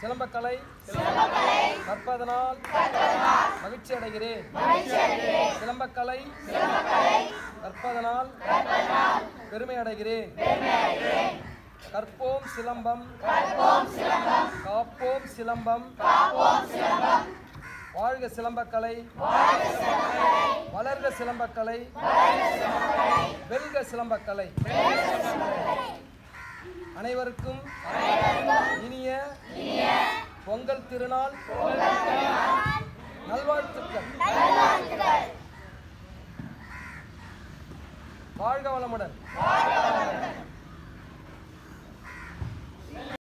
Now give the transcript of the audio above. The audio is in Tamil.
சிலம்பக்கலை கற்பதனால் மகிழ்ச்சி அடைகிறேன் சிலம்பக்கலை கற்பதனால் பெருமை அடைகிறேன் கற்போம் சிலம்பம் காப்போம் சிலம்பம் வாழ்க சிலம்பக்கலை வளர்க சிலம்பக்கலை வெல்க சிலம்பக்கலை அனைவருக்கும் இனிய பொங்கல் திருநாள் நல்வாழ்த்துக்கள் வாழ்க வளமுடன்